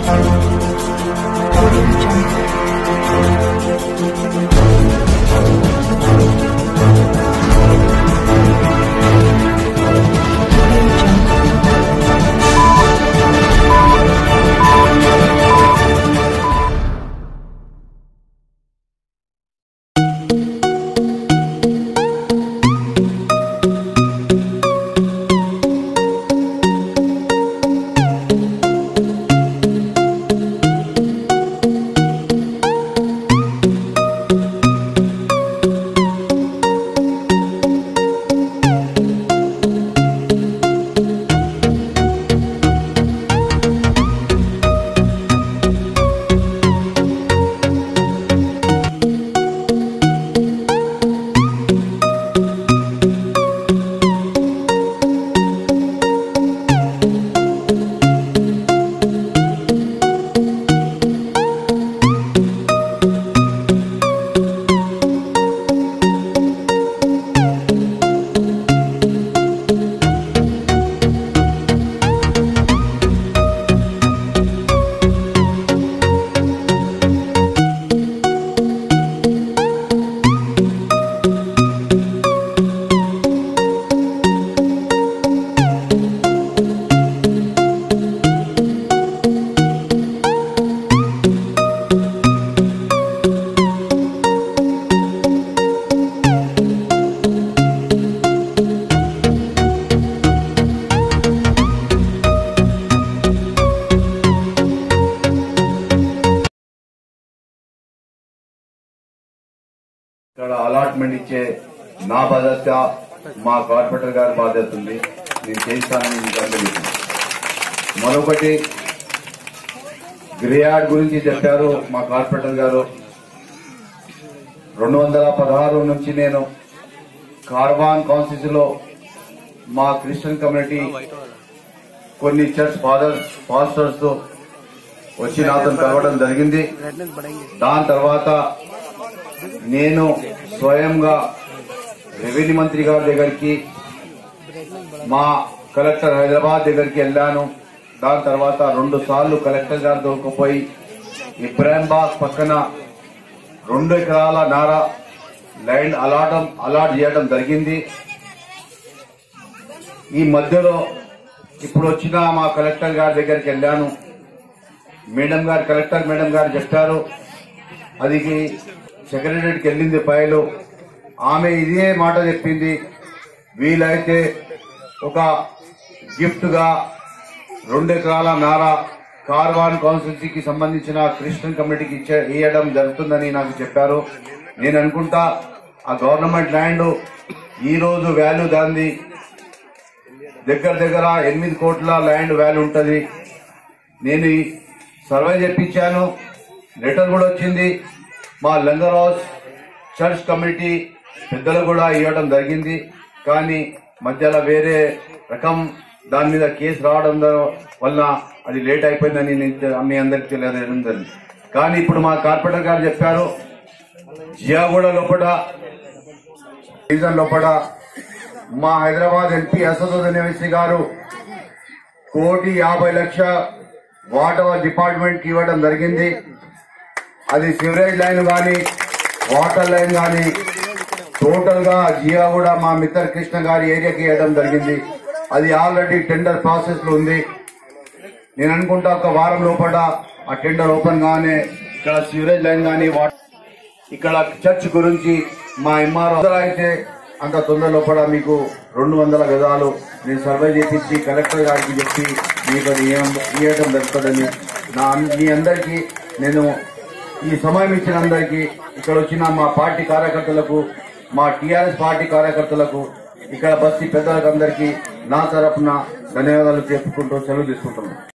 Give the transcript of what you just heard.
Audio Jungle. Audio Jungle. ఇక్కడ allotment ఇచ్చే నా బాధ్యత మా కార్పొరేటర్ గారి బాధ్యత ఉంది నేను చేస్తానని మీకు అందరికీ మరొకటి గ్రేయార్డ్ గురించి చెప్పారు మా కార్పొరేటర్ గారు రెండు వందల పదహారు నుంచి నేను కార్వాన్ కాన్స్టిట్యూన్సీలో మా క్రిస్టియన్ కమ్యూనిటీ కొన్ని చర్చ్ ఫాదర్స్ పాస్టర్స్ తో వచ్చి నాతో కలవడం జరిగింది దాని తర్వాత నేను స్వయంగా రెవెన్యూ మంత్రి గారి దగ్గరికి మా కలెక్టర్ హైదరాబాద్ దగ్గరికి వెళ్ళాను దాని తర్వాత రెండు సార్లు కలెక్టర్ గారి దొరకపోయి ఇబ్రాహింబాగ్ పక్కన రెండు ఎకరాల నార ల్యాండ్ అలాటం అలాట్ చేయడం జరిగింది ఈ మధ్యలో ఇప్పుడు వచ్చిన మా కలెక్టర్ గారి దగ్గరికి వెళ్ళాను మేడం గారు కలెక్టర్ మేడం గారు చెప్పారు అది సెక్రటరీకి వెళ్ళింది ఫైలు ఆమె ఇదే మాట చెప్పింది వీలైతే ఒక గిఫ్ట్ గా రెండు ఎకరాల నార కార్వాన్ కాన్స్టిట్యూన్సీకి సంబంధించిన క్రిస్టియన్ కమిటీకి ఇచ్చే ఇవ్వడం జరుగుతుందని నాకు చెప్పారు నేను అనుకుంటా ఆ గవర్నమెంట్ ల్యాండ్ ఈ రోజు వాల్యూ దాన్ని దగ్గర దగ్గర ఎనిమిది కోట్ల ల్యాండ్ వాల్యూ ఉంటది నేను ఈ సర్వే చెప్పించాను లెటర్ కూడా వచ్చింది మా లంగర్ హౌస్ చర్చ్ కమిటీ పెద్దలు కూడా ఇవ్వడం జరిగింది కానీ మధ్యలో వేరే రకం దాని మీద కేసు రావడం ద- వల్ల అది లేట్ అయిపోయిందని నేను తె- మీ అందరికి తెలియజేయడం జరిగింది కానీ ఇప్పుడు మా కార్పొరేటర్ గారు చెప్పారు జియాగూడ లోపల సీజన్ లోపల మా హైదరాబాద్ ఎంపీ అసదుద్దీన్ ఓవైసీ గారు కోటి యాభై లక్ష వాటర్ డిపార్ట్మెంట్ కి ఇవ్వడం జరిగింది అది సివరేజ్ లైన్ గాని వాటర్ లైన్ గాని టోటల్ గా జియా కూడా మా మిత్ర కృష్ణ గారి ఏరియాకి ఇవ్వడం జరిగింది అది ఆల్రెడీ టెండర్ ప్రాసెస్ లో ఉంది నేను అనుకుంటా ఒక వారం లోపల ఆ టెండర్ ఓపెన్ గానే ఇక్కడ సివరేజ్ లైన్ గాని వాటర్ ఇక్కడ చర్చ్ గురించి మా ఎంఆర్ఓ అయితే అంత తొందర లోపల మీకు రెండు వందల గజాలు నేను సర్వే చేపించి కలెక్టర్ గారికి చెప్పి మీకు అది ఇవ్వడం ఇవ్వడం జరుగుతుందని నా మీ అందరికీ నేను ఈ సమయం ఇచ్చిన అందరికీ ఇక్కడ వచ్చిన మా పార్టీ కార్యకర్తలకు మా టీఆర్ఎస్ పార్టీ కార్యకర్తలకు ఇక్కడ బస్తీ పెద్దలకు అందరికీ నా తరపున ధన్యవాదాలు చెప్పుకుంటూ సెలవు తీసుకుంటున్నాను